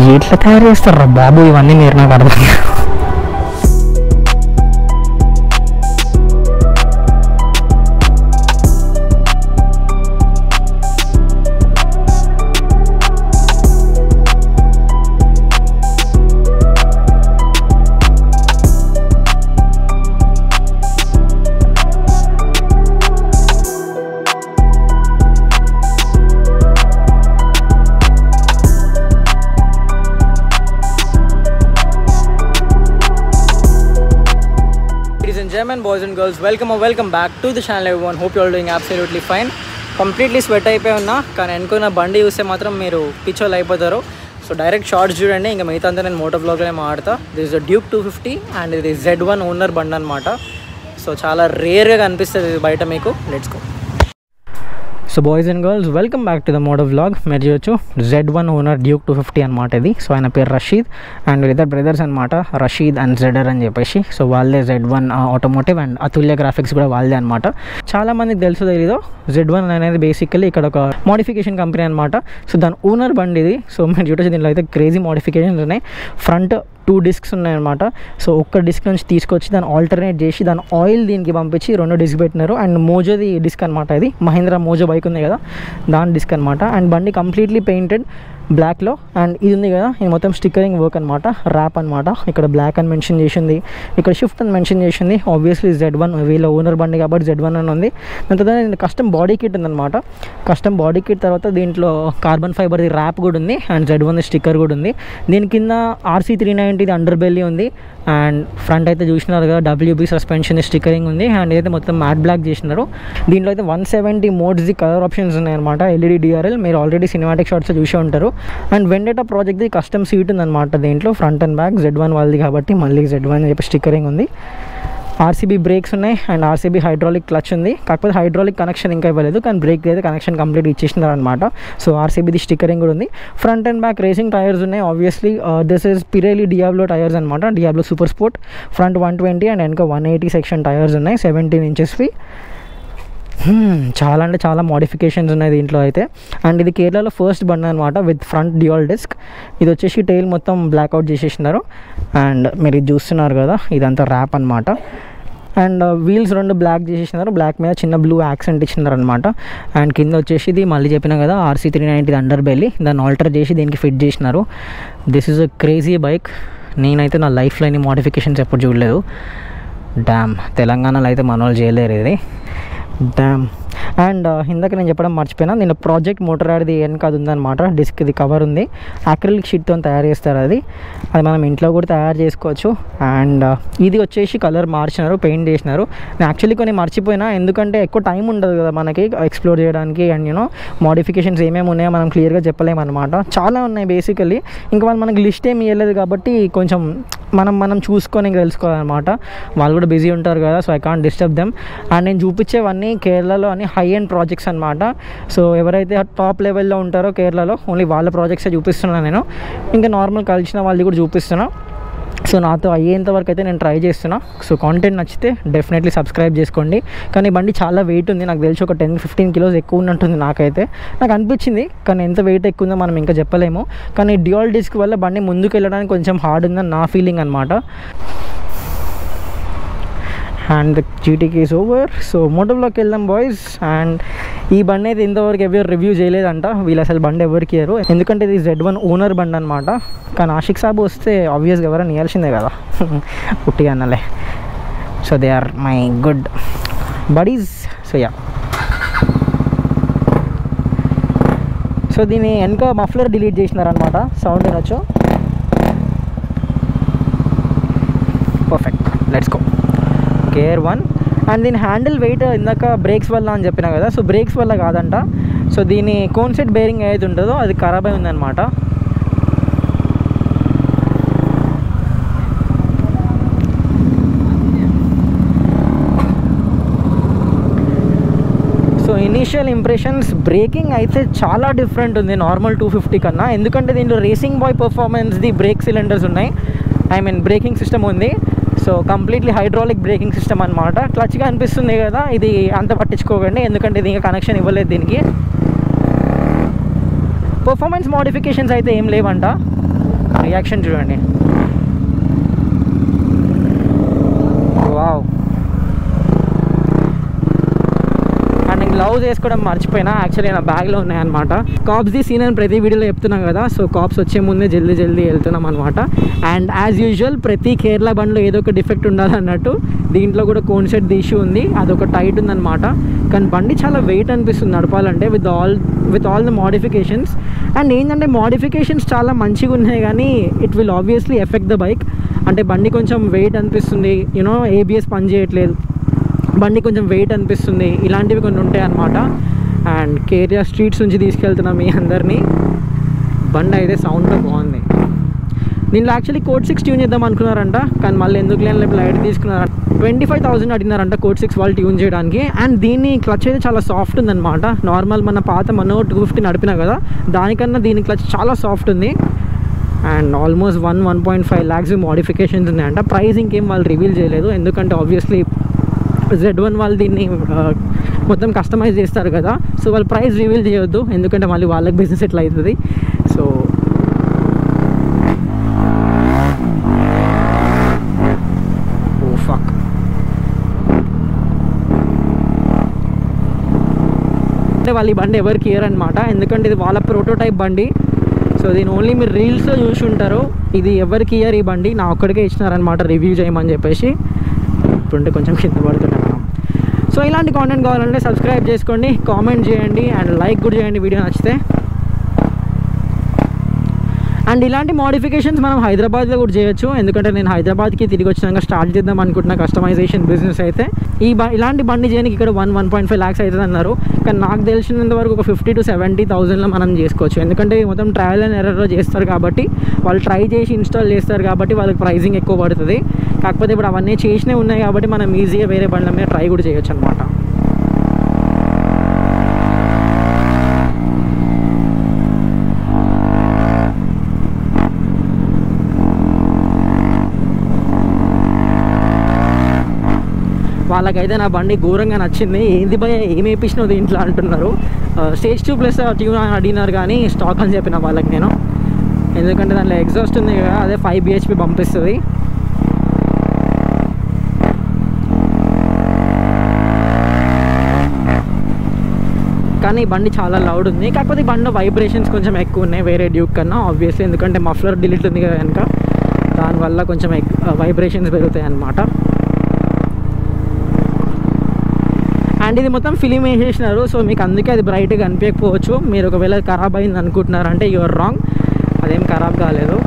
ఎట్లా తయారు చేస్తారా బాబు ఇవన్నీ మీరు నాకు అర్థం కాదు. Ladies and gentlemen, boys and girls, welcome or welcome back to the channel everyone. Hope you all doing absolutely fine. Completely sweat అయిపోయి ఉన్నా కానీ అనుకున్న బండి చూస్తే మాత్రం మీరు పిచ్చోళ్ళు అయిపోతారు సో డైరెక్ట్ షార్ట్స్ చూడండి ఇంకా మిగతా అంతా నేను మోటో బ్లాగ్లోనే మాడతా this Duke two fifty and ఇది జెడ్ వన్ ఓనర్ బండి అనమాట సో చాలా రేర్గా కనిపిస్తుంది ఇది బయట మీకు let's go so boys and girls welcome back to the moto vlog మీరు చూడొచ్చు Z one owner Duke two fifty అనమాట ఇది సో ఆయన పేరు రషీద్ అండ్ వీళ్ళిద్దరు బ్రదర్స్ అనమాట రషీద్ అండ్ జెడర్ అని చెప్పేసి సో వాళ్ళే Z one automotive and Atulya graphics కూడా వాళ్ళదే అనమాట చాలా మందికి తెలుసు తెలీదు జెడ్ వన్ అనేది బేసికల్లీ ఇక్కడ ఒక మోడిఫికేషన్ కంపెనీ అనమాట సో దాని ఓనర్ బండి ఇది సో మీరు చూడొచ్చు దీనిలో అయితే క్రేజీ మోడిఫికేషన్స్ ఉన్నాయి ఫ్రంట్ టూ డిస్క్స్ ఉన్నాయన్నమాట సో ఒక్క డిస్క్ నుంచి తీసుకొచ్చి దాన్ని ఆల్టర్నేట్ చేసి దాని ఆయిల్ దీనికి పంపించి రెండు డిస్క్ పెట్టినారు అండ్ మోజోది డిస్క్ అనమాట ఇది మహీంద్రా మోజో బైక్ ఉంది కదా దాని డిస్క్ అనమాట అండ్ బండి కంప్లీట్లీ పెయింటెడ్ బ్లాక్లో అండ్ ఇది ఉంది కదా ఇది మొత్తం స్టిక్కరింగ్ వర్క్ అనమాట ర్యాప్ అనమాట ఇక్కడ బ్లాక్ అని మెన్షన్ చేసింది ఇక్కడ షిఫ్ట్ అని మెన్షన్ చేసింది ఆబ్వియస్లీ జెడ్ వన్ వీళ్ళ ఓనర్ బండి కాబట్టి జెడ్ వన్ అని ఉంది దాని తర్వాత కస్టమ్ బాడీ కిట్ ఉందన్నమాట కస్టమ్ బాడీ కిట్ తర్వాత దీంట్లో కార్బన్ ఫైబర్ది ర్యాప్ కూడా ఉంది అండ్ జెడ్ వన్ స్టిక్కర్ కూడా ఉంది దీని కింద ఆర్సీ త్రీ నైంటీది అండర్ బెల్లీ ఉంది అండ్ ఫ్రంట్ అయితే చూసినారు కదా డబ్ల్యూబీ సస్పెన్షన్ స్టిక్కరింగ్ ఉంది అండ్ ఇదైతే మొత్తం మ్యాట్ బ్లాక్ చేసినారు దీంట్లో అయితే వన్ సెవెంటీ మోడ్స్ది కలర్ ఆప్షన్స్ ఉన్నాయన్నమాట ఎల్ఈడి డిఆర్ఎల్ మీరు ఆల్రెడీ సినిమాటిక్ షార్ట్స్ చూసే ఉంటారు అండ్ వెండేటా ప్రాజెక్ట్ది కస్టమ్ సీట్ ఉందన్నమాట దీంట్లో front and back Z one వాళ్ళది కాబట్టి మళ్ళీ జెడ్ వన్ చెప్పి స్టిక్కరింగ్ ఉంది ఆర్సీబీ బ్రేక్స్ ఉన్నాయి అండ్ ఆర్సీబీ హైడ్రాలిక్ క్లచ్ ఉంది కాకపోతే హైడ్రాలిక్ కనెక్షన్ ఇంకా ఇవ్వలేదు కానీ బ్రేక్ అయితే కనెక్షన్ కంప్లీట్ ఇచ్చేసినారు అనమాట సో ఆర్సీబీది స్టిక్కరింగ్ కూడా ఉంది front and back racing tyres ఉన్నాయి obviously this is Pirelli Diablo tyres అనమాట Diablo super sport front one twenty and వెనక వన్ ఎయిటీ సెక్షన్ టైర్స్ ఉన్నాయి సెవెంటీన్ ఇంచెస్వి Hmm, చాలా అంటే చాలా మోడిఫికేషన్స్ ఉన్నాయి దీంట్లో అయితే అండ్ ఇది కేరళలో ఫస్ట్ బండి అనమాట విత్ ఫ్రంట్ డ్యూయల్ డిస్క్ ఇది వచ్చేసి టైల్ మొత్తం బ్లాక్అవుట్ చేసేసినారు అండ్ మీరు ఇది చూస్తున్నారు కదా ఇదంతా ర్యాప్ అనమాట అండ్ వీల్స్ రెండు బ్లాక్ చేసేసినారు బ్లాక్ మీద చిన్న బ్లూ యాక్సెంట్ ఇచ్చినారు అనమాట అండ్ కింద వచ్చేసి ఇది మళ్ళీ చెప్పిన కదా RC three ninety under belly దాన్ని ఆల్టర్ చేసి దీనికి ఫిట్ చేసినారు this is a crazy bike నేనైతే నా లైఫ్లో ఎన్ని మోడిఫికేషన్స్ ఎప్పుడు చూడలేదు డ్యామ్ తెలంగాణలో అయితే మన వాళ్ళు చేయలేరు ఇది డ్యామ్ అండ్ ఇందాక నేను చెప్పడం మర్చిపోయినా నేను ప్రాజెక్ట్ మోటార్ ఆడిది వెనక అది ఉందన్నమాట డిస్క్ ఇది కవర్ ఉంది అక్రిలిక్ షీట్తో తయారు చేస్తారు అది అది మనం ఇంట్లో కూడా తయారు చేసుకోవచ్చు అండ్ ఇది వచ్చేసి కలర్ మార్చినారు పెయింట్ చేసినారు నేను యాక్చువల్లీ కొన్ని మర్చిపోయినా ఎందుకంటే ఎక్కువ టైం ఉండదు కదా మనకి ఎక్స్ప్లోర్ చేయడానికి అండ్ యూనో మోడిఫికేషన్స్ ఏమేమి ఉన్నాయో మనం క్లియర్గా చెప్పలేము అనమాట చాలా ఉన్నాయి బేసికలీ ఇంకా వాళ్ళు మనకి లిస్ట్ ఏమి ఇవ్వలేదు కాబట్టి కొంచెం మనం మనం చూసుకొని తెలుసుకోవాలన్నమాట వాళ్ళు కూడా బిజీ ఉంటారు కదా so I can't disturb them and నేను చూపించేవన్నీ కేరళలో అన్ని హై ఎండ్ ప్రాజెక్ట్స్ అనమాట సో ఎవరైతే టాప్ లెవెల్లో ఉంటారో కేరళలో ఓన్లీ వాళ్ళ ప్రాజెక్ట్సే చూపిస్తున్నాను నేను ఇంకా నార్మల్ కలిసిన వాళ్ళది కూడా చూపిస్తున్నా సో నాతో అయ్యేంత వరకు అయితే నేను ట్రై చేస్తున్నా సో కాంటెంట్ నచ్చితే డెఫినెట్లీ సబ్స్క్రైబ్ చేసుకోండి కానీ ఈ బండి చాలా వెయిట్ ఉంది నాకు తెలిసి ఒక టెన్ ఫిఫ్టీన్ కిలోస్ ఎక్కువ ఉన్నట్టుంది నాకైతే నాకు అనిపించింది కానీ ఎంత వెయిట్ ఎక్కువ ఉందో మనం ఇంకా చెప్పలేము కానీ డ్యూయల్ డిస్క్ వల్ల బండి ముందుకు వెళ్ళడానికి కొంచెం హార్డ్ ఉందని నా ఫీలింగ్ అనమాట అండ్ ద జీటీకి ఈస్ ఓవర్ సో మోటోబ్లాక్ వెళ్దాం బాయ్స్ అండ్ ఈ బండి అయితే ఇంతవరకు ఎవరు రివ్యూ చేయలేదంట వీళ్ళు అసలు బండి ఎవరికి ఇయ్యరు ఎందుకంటే ఇది జెడ్ వన్ ఓనర్ బండి అనమాట కానీ ఆషిక్ సాబు వస్తే ఆబ్వియస్గా ఎవరైనా ఇవ్వాల్సిందే కదా పుట్టిగా అన్నలే so they are my good buddies so yeah so దీని వెనక మఫ్లర్ డిలీట్ చేసినారనమాట సౌండ్ వినొచ్చు perfect let's go care one and దీని హ్యాండిల్ వెయిట్ ఇందాక బ్రేక్స్ వల్ల అని చెప్పిన కదా సో బ్రేక్స్ వల్ల కాదంట సో దీని కోన్సెట్ బేరింగ్ ఏదైతే ఉంటుందో అది ఖరాబ్ అయి ఉందన్నమాట సో ఇనీషియల్ ఇంప్రెషన్స్ బ్రేకింగ్ అయితే చాలా డిఫరెంట్ ఉంది నార్మల్ టూ ఫిఫ్టీ కన్నా ఎందుకంటే దీంట్లో రేసింగ్ బాయ్ పర్ఫార్మెన్స్ది బ్రేక్ సిలిండర్స్ ఉన్నాయి ఐ మీన్ బ్రేకింగ్ సిస్టమ్ ఉంది so completely hydraulic braking system అనమాట క్లచ్గా అనిపిస్తుంది కదా ఇది అంత పట్టించుకోకండి ఎందుకంటే ఇది ఇంకా కనెక్షన్ ఇవ్వలేదు దీనికి పర్ఫార్మెన్స్ మోడిఫికేషన్స్ అయితే ఏం లేవంట రియాక్షన్ చూడండి వావ్ అండ్ నేను గ్లౌజ్ వేసుకోవడం మర్చిపోయినా యాక్చువల్లీ నా బ్యాగ్లో ఉన్నాయన్నమాట కాప్స్ ది సీన్ అని ప్రతి వీడియోలో చెప్తున్నాం కదా సో కాప్స్ వచ్చే ముందే జల్దీ జల్దీ వెళ్తున్నాం అనమాట అండ్ యాజ్ యూజువల్ ప్రతి కేరళ బండ్లో ఏదో ఒక డిఫెక్ట్ ఉండాలన్నట్టు దీంట్లో కూడా కోన్ సెట్ ది ఇష్యూ ఉంది అదొక టైట్ ఉందన్నమాట కానీ బండి చాలా వెయిట్ అనిపిస్తుంది నడపాలంటే with all with all the modifications and ఏంటంటే మోడిఫికేషన్స్ చాలా మంచిగా ఉన్నాయి కానీ it will obviously affect the bike అంటే బండి కొంచెం వెయిట్ అనిపిస్తుంది యూనో ఏబిఎస్ పని చేయట్లేదు బండి కొంచెం వెయిట్ అనిపిస్తుంది ఇలాంటివి కొన్ని ఉంటాయి అన్నమాట అండ్ కేరియా స్ట్రీట్స్ నుంచి తీసుకెళ్తున్నాం మీ అందరినీ బండి అయితే సౌండ్ బాగుంది దీనిలో యాక్చువల్లీ కోడ్ సిక్స్ ట్యూన్ చేద్దాం అనుకున్నారంట కానీ మళ్ళీ ఎందుకు లేని లైట్ తీసుకున్నారంట ట్వంటీ ఫైవ్ థౌసండ్ అడిగినారంట కోడ్ సిక్స్ వాళ్ళు ట్యూన్ చేయడానికి అండ్ దీన్ని క్లచ్ అయితే చాలా సాఫ్ట్ ఉందన్నమాట నార్మల్ మన పాత మనో టూ ఫిఫ్టీ నడిపినా కదా దానికన్నా దీని క్లచ్ చాలా సాఫ్ట్ ఉంది and almost one one point five lakhs modifications ఉన్నాయంట ప్రైస్ ఇంకేం వాళ్ళు రివీల్ చేయలేదు ఎందుకంటే ఆబ్వియస్లీ జెడ్ వన్ వాళ్ళు దీన్ని ఆ, మొత్తం కస్టమైజ్ చేస్తారు కదా సో వాళ్ళు ప్రైస్ రివీల్ చేయొద్దు ఎందుకంటే మళ్ళీ వాళ్ళకి బిజినెస్ ఎట్లా అవుతుంది సో ఓ ఫక్ అంటే వాళ్ళు ఈ బండి ఎవరికి ఇయర్ అనమాట ఎందుకంటే ఇది వాళ్ళ ప్రోటోటైప్ బండి సో దీని ఓన్లీ మీరు రీల్స్లో చూసి ఉంటారు ఇది ఎవరికి ఇయర్ ఈ బండి నా ఒక్కడికే ఇచ్చినారనమాట రివ్యూ చేయమని చెప్పేసి ఇప్పుడుంటే కొంచెం కింద పడుతున్నాం మనం సో ఇలాంటి కాంటెంట్ కావాలంటే సబ్స్క్రైబ్ చేసుకోండి కామెంట్ చేయండి అండ్ లైక్ కూడా చేయండి వీడియో నచ్చితే అండ్ ఇలాంటి మోడిఫికేషన్స్ మనం హైదరాబాద్లో కూడా చేయొచ్చు ఎందుకంటే నేను హైదరాబాద్కి తిరిగి వచ్చినాక స్టార్ట్ చేద్దాం అనుకుంటున్న కస్టమైజేషన్ బిజినెస్ అయితే ఈ బ ఇలాంటి బండి చేయడానికి ఇక్కడ one one point five lakhs అవుతుంది అన్నారు కానీ నాకు తెలిసినంత వరకు ఒక ఫిఫ్టీ టు సెవెంటీ థౌసండ్లో మనం చేసుకోవచ్చు ఎందుకంటే ఇది మొత్తం ట్రయల్ అండ్ ఎర్రర్లో చేస్తారు కాబట్టి వాళ్ళు ట్రై చేసి ఇన్స్టాల్ చేస్తారు కాబట్టి వాళ్ళకి ప్రైజింగ్ ఎక్కువ పడుతుంది కాకపోతే ఇప్పుడు అవన్నీ చేసినవి ఉన్నాయి కాబట్టి మనం ఈజీగా వేరే బండ్ల మీద ట్రై కూడా చేయొచ్చు అనమాట వాళ్ళకైతే నా బండి ఘోరంగా నచ్చింది ఏంది భయ ఏమి వేపించినావు దీంట్లో అంటున్నారు స్టేజ్ టూ ప్లస్ ట్యూన్ అని అడిగినారు కానీ స్టాక్ అని చెప్పిన వాళ్ళకి నేను ఎందుకంటే దాంట్లో ఎగ్జాస్ట్ ఉంది కదా అదే ఫైవ్ బిహెచ్పి పంపిస్తుంది కానీ ఈ బండి చాలా లౌడ్ ఉంది కాకపోతే ఈ బండిలో వైబ్రేషన్స్ కొంచెం ఎక్కువ ఉన్నాయి వేరే డ్యూక్ కన్నా ఆబ్వియస్లీ ఎందుకంటే మఫ్లర్ డిలీట్ ఉంది కదా కనుక దానివల్ల కొంచెం వైబ్రేషన్స్ పెరుగుతాయి అన్నమాట అండ్ ఇది మొత్తం ఫిలిం వేసేసినారు సో మీకు అందుకే అది బ్రైట్గా కనిపించకపోవచ్చు మీరు ఒకవేళ ఖరాబ్ అయింది అనుకుంటున్నారంటే యువర్ రాంగ్ అదేం ఖరాబ్ కాలేదు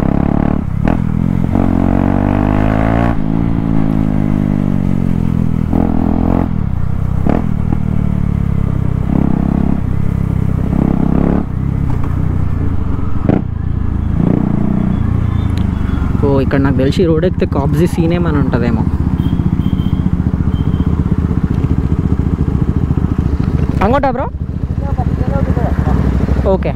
ఓ ఇక్కడ నాకు తెలిసి రోడ్ ఎక్కితే కాబ్జీ సీన్ ఏమని ఉంటుందేమో అంగోటా బ్రో ఓకే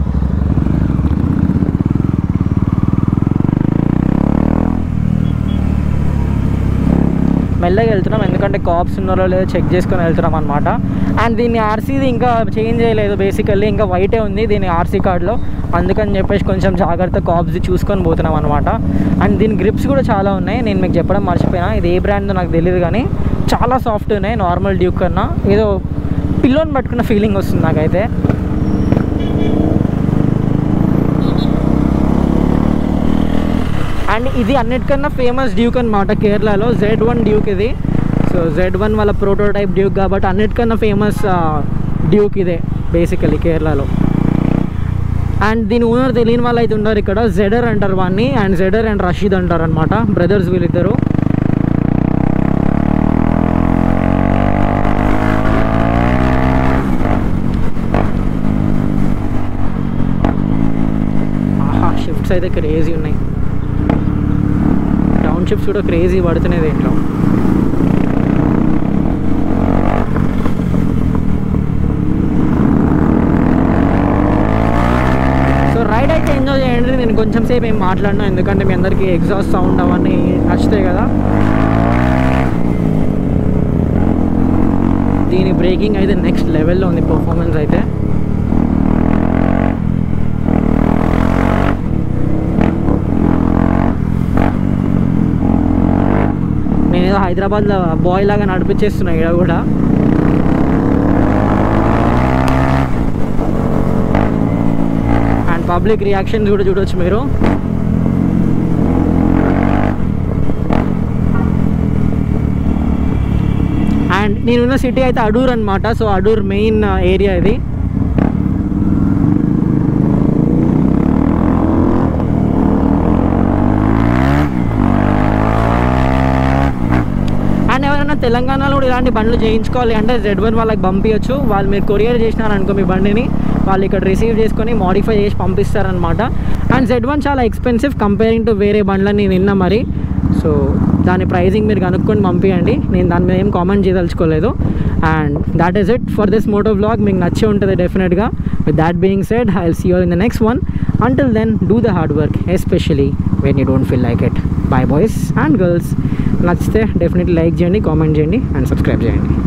మెల్లగా వెళ్తున్నాం ఎందుకంటే కాప్స్ ఉన్నారో లేదో చెక్ చేసుకొని వెళ్తున్నాం అనమాట అండ్ దీన్ని ఆర్సీది ఇంకా చేంజ్ చేయలేదు బేసికల్లీ ఇంకా వైటే ఉంది దీని ఆర్సీ కార్డులో అందుకని చెప్పేసి కొంచెం జాగ్రత్త కాప్స్ది చూసుకొని పోతున్నాం అనమాట అండ్ దీని గ్రిప్స్ కూడా చాలా ఉన్నాయి నేను మీకు చెప్పడం మర్చిపోయినా ఇది ఏ బ్రాండ్దో నాకు తెలియదు కానీ చాలా సాఫ్ట్ ఉన్నాయి నార్మల్ డ్యూక్ కన్నా ఏదో పిల్లోని పట్టుకున్న ఫీలింగ్ వస్తుంది నాకైతే అండ్ ఇది అన్నిటికన్నా ఫేమస్ డ్యూక్ అనమాట కేరళలో జెడ్ వన్ డ్యూక్ ఇది సో జెడ్ వన్ వాళ్ళ ప్రోటోటైప్ డ్యూక్ కాబట్టి అన్నిటికన్నా ఫేమస్ డ్యూక్ ఇదే బేసికలీ కేరళలో అండ్ దీని ఓనర్ తెలియని వాళ్ళు అయితే ఉన్నారు ఇక్కడ జెడర్ అంటారు వాడిని అండ్ జెడర్ అండ్ రషీద్ అంటారు అనమాట బ్రదర్స్ వీళ్ళిద్దరు ఆహా షిఫ్ట్స్ అయితే క్రేజీ ఉన్నాయి డౌన్ షిఫ్ట్స్ కూడా క్రేజీ పడుతున్నాయి దీంట్లో సో రైడ్ అయితే ఎంజాయ్ చేయండి నేను కొంచెం సేపు ఏం మాట్లాడినా ఎందుకంటే మీ అందరికీ ఎగ్జాస్ట్ సౌండ్ అవన్నీ నచ్చుతాయి కదా దీని బ్రేకింగ్ అయితే నెక్స్ట్ లెవెల్లో ఉంది పర్ఫార్మెన్స్ అయితే ఏదో హైదరాబాద్లో బాయ్ లాగా నడిపించేస్తున్నాయి ఇక్కడ కూడా అండ్ పబ్లిక్ రియాక్షన్స్ కూడా చూడొచ్చు మీరు అండ్ నేనున్న సిటీ అయితే అడూర్ అనమాట సో అడూర్ మెయిన్ ఏరియా ఇది అండ్ ఎవరైనా తెలంగాణలో కూడా ఇలాంటి బండ్లు చేయించుకోవాలి అంటే జెడ్ వన్ వాళ్ళకి పంపించచ్చు వాళ్ళు మీరు కొరియర్ చేసినారనుకో మీ బండిని వాళ్ళు ఇక్కడ రిసీవ్ చేసుకొని మాడిఫై చేసి పంపిస్తారనమాట అండ్ జెడ్ వన్ చాలా ఎక్స్పెన్సివ్ కంపేరింగ్ టు వేరే బండ్లని నిన్న మరి సో దాని ప్రైజింగ్ మీరు కనుక్కొని పంపించండి నేను దాని మీద ఏం కామెంట్ చేయదలుచుకోలేదు and that is it for this moto vlog మీకు నచ్చే ఉంటుంది డెఫినెట్గా with that being said I will see you in the next one until then do the hard work especially when you don't feel like it bye boys and girls నచ్చితే definitely like చేయండి comment చేయండి and subscribe చేయండి